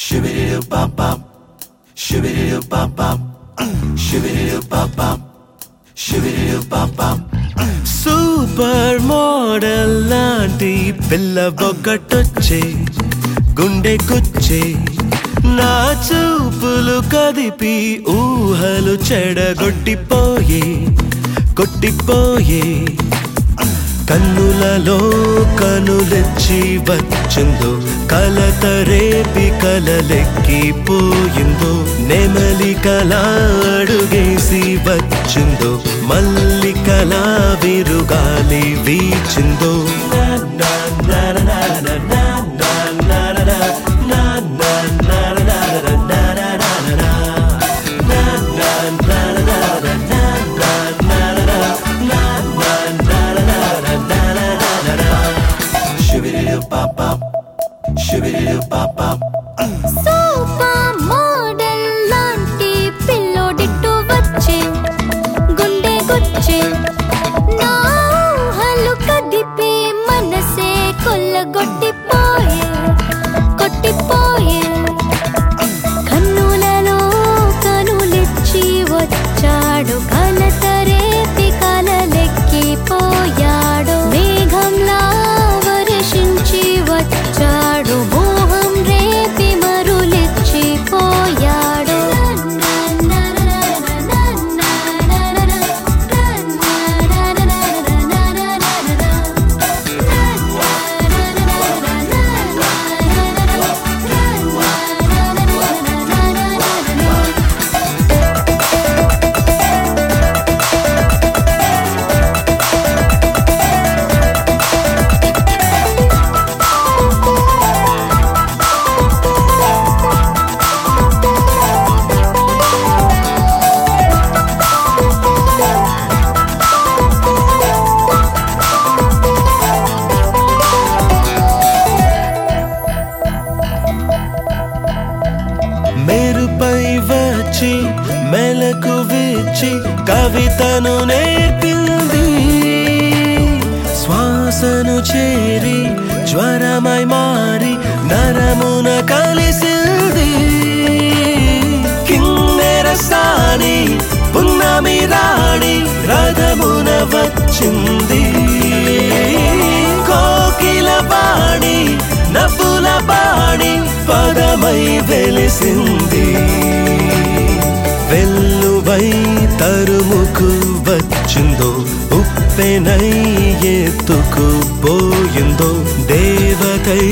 Shibidi-doo-bop-bop. Shibidi-doo-bop-bop. Shibidi-doo-bop-bop. Shibidi-doo-bop-bop. Super model లాంటి పిల్ల బొగ్గటొచ్చే గుండె కుచ్చే నా చూపులు కదిపి ఊహలు చెడగొట్టిపోయే కొట్టిపోయే కన్నులలో కనులెచ్చి వచ్చిందో కలత రేపి కలలెక్కిపోయిందో నెమలి కలా అడుగేసి వచ్చిందో మల్లి కలా విరుగాలి వీచిందో నా నా నా నా నా నా నా నా నా నా నా నా నా నా నా నా నా నా. Shibidi-doo-bop-bop. Shibidi-doo-bop-bop. సూపర్ మోడల్ లాంటి పిల్లోడిట్టు వచ్చే గుండె గుచ్చే నా ఊహలు కదిపే మనసే కొల్లగొట్టిపోయే కొట్టిపోయే కన్నులలో కనులిచ్చి వచ్చాడు కలత రేపి కలలెక్కిపోయాడు మేఘంలా వర్షించి వచ్చాడు మోహం రేపి మరులిచ్చి పోయాడు మేరుపై వచ్చి మెలకు విచ్చి కవితను నేర్పింది శ్వాసను చేరి జ్వరమై మారి నరమున కలిసింది కిన్నెర సాని పున్నమి రాణి రథమున వచ్చింది కోకిల బాణి నవ్వుల బాణి పదమై వెలిసింది వెల్లువై తరుముకు వచ్చిందో ఉప్పెనై ఎత్తుకు పోయిందో దేవతై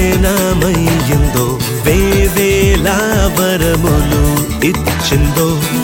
దరిసేనమయ్యిందో వేవేలా వరములు ఇచ్చిందో